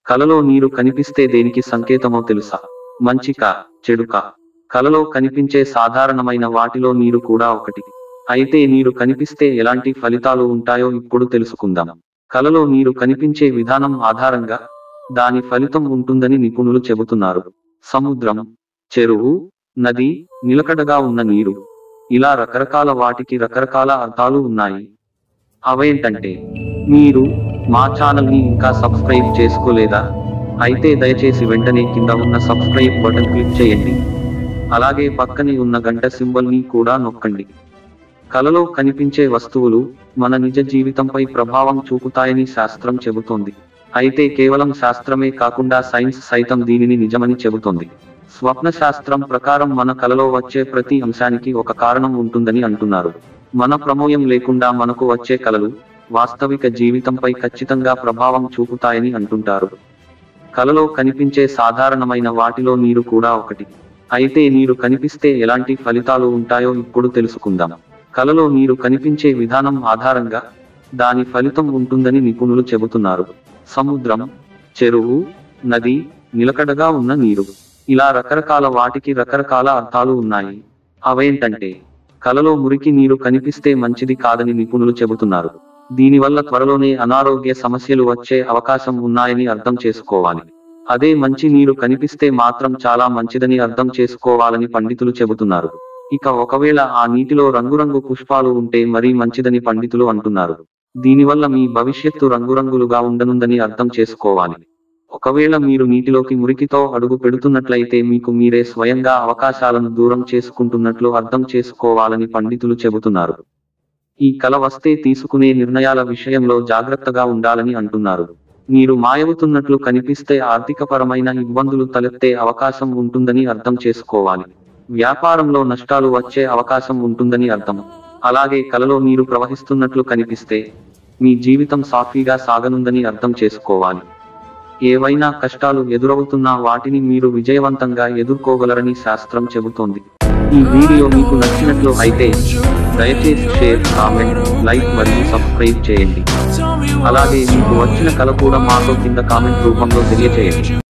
కలలో నీరు కనిపిస్తే దేనికి సంకేతమో తెలుసా మంచిక చెడుక కలలో కనిపించే సాధారణమైన వాటిలో నీరు కూడా ఒకటి అయితే నీరు కనిపిస్తే ఎలాంటి ఫలితాలు ఉంటాయో ఇప్పుడు తెలుసుకుందాం కలలో నీరు కనిపించే విధానం ఆధారంగా దాని ఫలితం ఉంటుందని నిపుణులు చెబుతున్నారు సముద్రం చెరువు నది నిలకడగా ఉన్న నీరు ఇలా రకరకాల వాటికి రకరకాల అర్థాలు ఉన్నాయి అవేంటంటే మీరు మా ఛానల్ ని ఇంకా సబ్స్క్రైబ్ చేసుకోలేదా అయితే దయచేసి వెంటనే కింద ఉన్న సబ్స్క్రైబ్ బటన్ క్లిక్ చేయండి అలాగే పక్కనే ఉన్న గంట సింబల్ ని కూడా నొక్కండి కలలో కనిపించే వస్తువులు మన నిజ జీవితంపై ప్రభావం చూపుతాయని శాస్త్రం చెబుతోంది అయితే కేవలం శాస్త్రమే కాకుండా సైన్స్ సైతం దీనిని నిజమని చెబుతోంది స్వప్న శాస్త్రం ప్రకారం మన కలలో వచ్చే ప్రతి అంశానికి ఒక కారణం ఉంటుందని అంటున్నారు మన ప్రమేయం లేకుండా మనకు వచ్చే కలలు వాస్తవిక జీవితంపై ఖచ్చితంగా ప్రభావం చూపుతాయని అంటుంటారు కలలో కనిపించే సాధారణమైన వాటిలో నీరు కూడా ఒకటి అయితే నీరు కనిపిస్తే ఎలాంటి ఫలితాలు ఉంటాయో ఇప్పుడు తెలుసుకుందాం కలలో నీరు కనిపించే విధానం ఆధారంగా దాని ఫలితం ఉంటుందని నిపుణులు చెబుతున్నారు సముద్రం చెరువు నది నిలకడగా ఉన్న నీరు ఇలా రకరకాల వాటికి రకరకాల అర్థాలు ఉన్నాయి అవేంటంటే కలలో మురికి నీరు కనిపిస్తే మంచిది కాదని నిపుణులు చెబుతున్నారు దీనివల్ల త్వరలోనే అనారోగ్య సమస్యలు వచ్చే అవకాశం ఉన్నాయని అర్థం చేసుకోవాలి అదే మంచి నీరు కనిపిస్తే మాత్రం చాలా మంచిదని అర్థం చేసుకోవాలని పండితులు చెబుతున్నారు ఇక ఒకవేళ ఆ నీటిలో రంగురంగు పుష్పాలు ఉంటే మరీ మంచిదని పండితులు అంటున్నారు దీనివల్ల మీ భవిష్యత్తు రంగురంగులుగా ఉండనుందని అర్థం చేసుకోవాలి ఒకవేళ మీరు నీటిలోకి మురికితో అడుగు పెడుతున్నట్లయితే మీకు మీరే స్వయంగా అవకాశాలను దూరం చేసుకుంటున్నట్లు అర్థం చేసుకోవాలని పండితులు చెబుతున్నారు ఈ కల వస్తే తీసుకునే నిర్ణయాల విషయంలో జాగ్రత్తగా ఉండాలని అంటున్నారు మీరు మాయవుతున్నట్లు కనిపిస్తే ఆర్థికపరమైన ఇబ్బందులు తలెత్తే అవకాశం ఉంటుందని అర్థం చేసుకోవాలి వ్యాపారంలో నష్టాలు వచ్చే అవకాశం ఉంటుందని అర్థం అలాగే కలలో నీరు ప్రవహిస్తున్నట్లు కనిపిస్తే మీ జీవితం సాఫీగా సాగనుందని అర్థం చేసుకోవాలి ఏవైనా కష్టాలు ఎదురవుతున్నా వాటిని మీరు విజయవంతంగా ఎదుర్కోగలరని శాస్త్రం చెబుతోంది ఈ వీడియో మీకు నచ్చినట్లు అయితే దయచేసి షేర్ కామెంట్ లైక్ మరియు సబ్స్క్రైబ్ చేయండి అలాగే మీకు వచ్చిన కల కూడా మాతో కింద కామెంట్ రూపంలో తెలియచేయండి